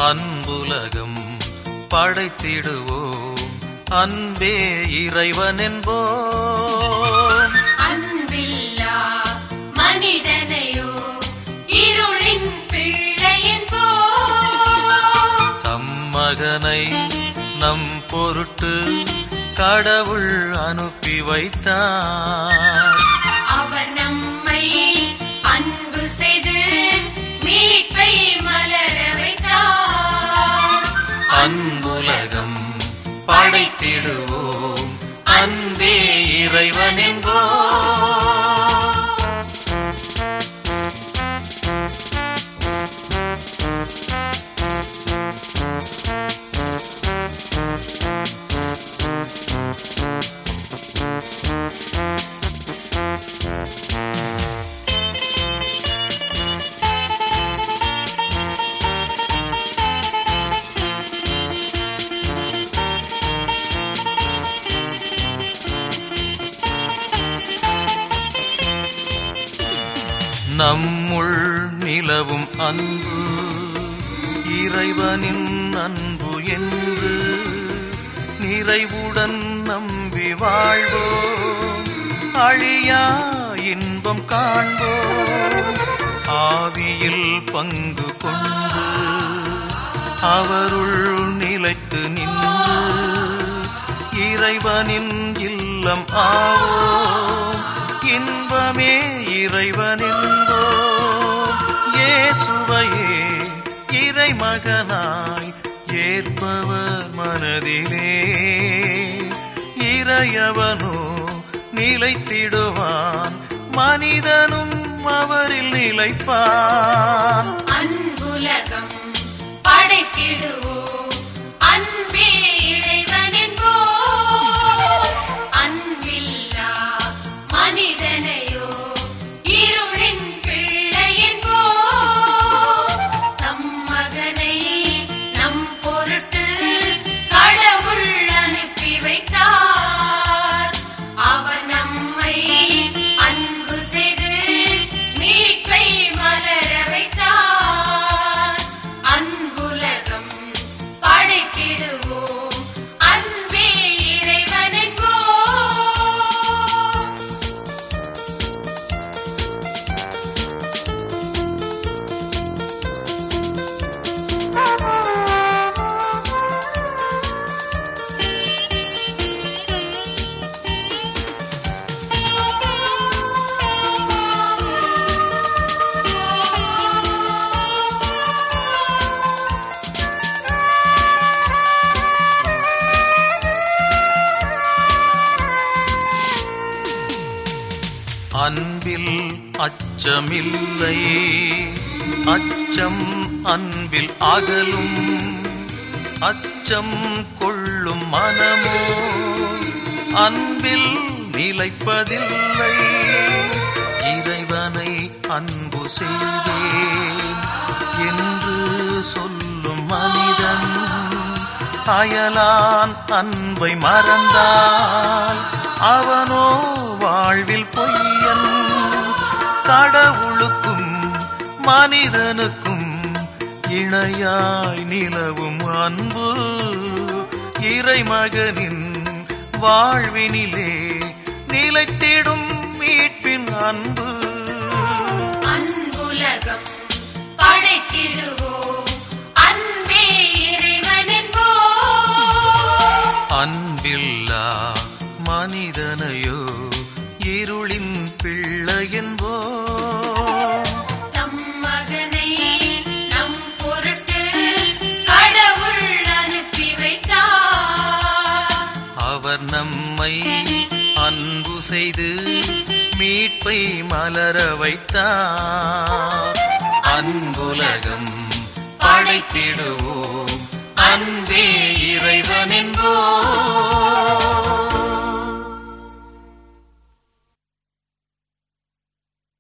அன்புலகம் படைத்திடுவோம் அன்பே இறைவன் என்போம் அன்பில்லா மனிதனையோ இருளின் பிள்ளையின் போ தம் மகனை நம் பொருட்டு கடவுள் அனுப்பி வைத்தார் அவர் நம்மை அன்பு செய்து மீட்பை மலர வைத்தார் அன்புலகம் படைத்திடுவோம் அன்பே இறைவன் என்போம் நம்முள் நிலவும் அன்பு இறைவனின் அன்பு என்று நிறைவுடன் நம்பி வாழ்வோம் அழியா இன்பம் காண்போம் ஆவியில் பங்கு கொண்டு அவருள் நிலைத்து நின்று இறைவனின் இல்லம் ஆவோம் இன்பமே இறைவனின்போம் இயேசுவையே இறைமகனாய் ஏற்பவர் மனதிலே இறையவனோ நிலைத்திடுவான் மனிதனும் அவரில் நிலைப்பான் அன்புலகம் படைத்திடுவோம் அன்பே இறைவனின் போ அன்பில்லா மனிதனையோ இருளின் பிள்ளையின் போ தம் மகனை நம் பொருட்டு கடவுள் அனுப்பி வைத்தார் அவர் நம்மை அன்பு செய்து மீட்பை மலர வைத்தார் அன்புலகம் படைத்திடுவோம் அன்பே இறைவனின் போ அன்பில் அச்சமில்லை அச்சம் அன்பில் அகலும் அச்சம் கொள்ளும் மனமோ அன்பில் நிலைப்பதில்லை இறைவனை அன்பு செய்வேன் என்று சொல்லும் மனிதன் அயலான் அன்பை மறந்தால் அவனோ வாழ்வில் பொய்யன் கடவுளுக்கும் மனிதனுக்கும் இணையாய் நிலவும் அன்பு இறைமகனின் வாழ்வினிலே நிலைத்திடும் மீட்பின் அன்பு அன்புலகம் படைத்திடுவோம் அன்பே இறைவனின் போ அன்பில்லா மனிதனையோ இருளின் பிள்ளை என்போ தம் மகனை நம் பொருட்டு கடவுள் அனுப்பி வைத்தார் அவர் நம்மை அன்பு செய்து மீட்பை மலர வைத்தார் அன்புலகம் படைத்திடுவோம் அன்பே இறைவன் என்போம்